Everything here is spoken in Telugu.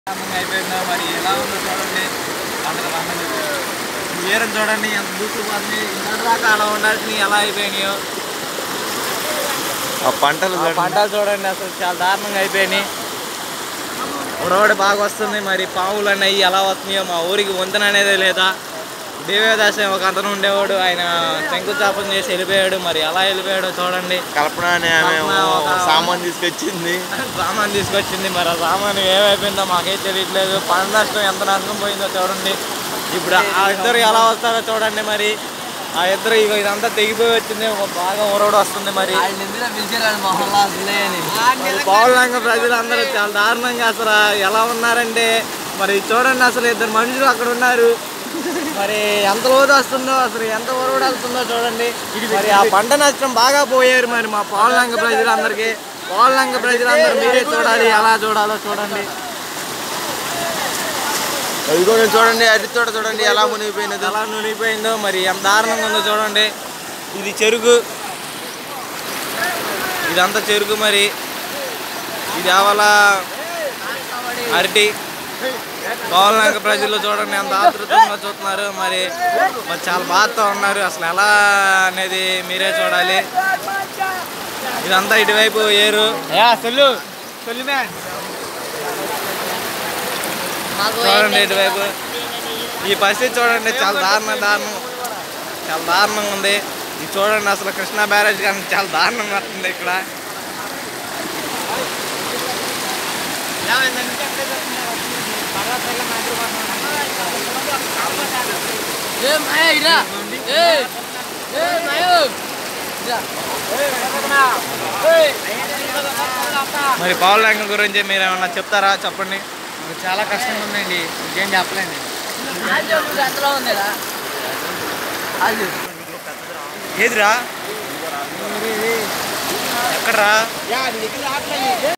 అయిపోయిందా మరి ఎలా ఉందో చూడండి అందరూ అందరూ ఏరం చూడండి ఎంత దూసుకుపోతుంది ఇంత దాకా అలా ఉండాల్సినవి ఎలా అయిపోయినాయో ఆ పంటలు ఆ పంటలు చూడండి అసలు చాలా దారుణంగా అయిపోయినాయి ఉడవడి బాగా వస్తుంది మరి పాములు అన్నవి ఎలా వస్తున్నాయో మా ఊరికి వంతెన అనేదే లేదా దేవేదాస్ అని ఒక అతను ఉండేవాడు ఆయన శంకుస్థాపన చేసి వెళ్ళిపోయాడు మరి ఎలా వెళ్ళిపోయాడో చూడండి కల్పన అనే ఆమె కల్పన ఒక- సామాన్ తీసుకొచ్చింది సామాన్ తీసుకొచ్చింది మరి ఆ సామాన్ ఏమైపోయిందో మాకే తెలియట్లేదు పంట నష్టం ఎంత నష్టం పోయిందో చూడండి ఇప్పుడు ఆ ఇద్దరు ఎలా వస్తారో చూడండి మరి ఆ ఇద్దరు ఇగో ఇదంతా తెగిపోయి వచ్చింది ఒక బాగా ఉరవడు వస్తుంది మరి పౌర్ణంగ ప్రజలందరూ చాలా దారుణంగా అసలు ఎలా ఉన్నారంటే మరి చూడండి అసలు ఇద్దరు మనుషులు అక్కడ ఉన్నారు మరి ఎంత లోతు వస్తుందో అసలు ఎంత ఉరవడు వస్తుందో చూడండి మరి ఆ పంట నష్టం బాగా పోయారు మరి మా పౌర్ణంగ ప్రజలందరికీ పౌర్ణంగ ప్రజలందరూ మీరే చూడాలి ఎలా చూడాలో చూడండి ఇదిగో నేను చూడండి అరటి తోట చూడండి ఎలా మునిగిపోయినది ఎలా నునిగిపోయిందో మరి ఎంత దారుణంగా ఉందో చూడండి ఇది చెరుకు ఇదంతా చెరుకు మరి ఇది ఆవల అరటి కోవలనాక ప్రజలు చూడండి ఎంత ఆతృతంగా చూస్తున్నారు మరి మరి చాలా బాధతో ఉన్నారు అసలు ఎలా అనేది మీరే చూడాలి ఇదంతా ఇటువైపు ఏరు చూడండి ఇటువైపు ఈ పరిస్థితి చూడండి చాలా దారుణం దారుణం చాలా దారుణంగా ఉంది ఇది చూడండి అసలు కృష్ణా బ్యారేజ్ కానీ చాలా దారుణంగా వస్తుంది ఇక్కడ మరి పవన్ ల్యాంగ్ గురించి మీరు ఏమన్నా చెప్తారా చెప్పండి చాలా కష్టంగా ఉందండి ఇంకేం చెప్పలేండి ఏదిరా ఎక్కడరా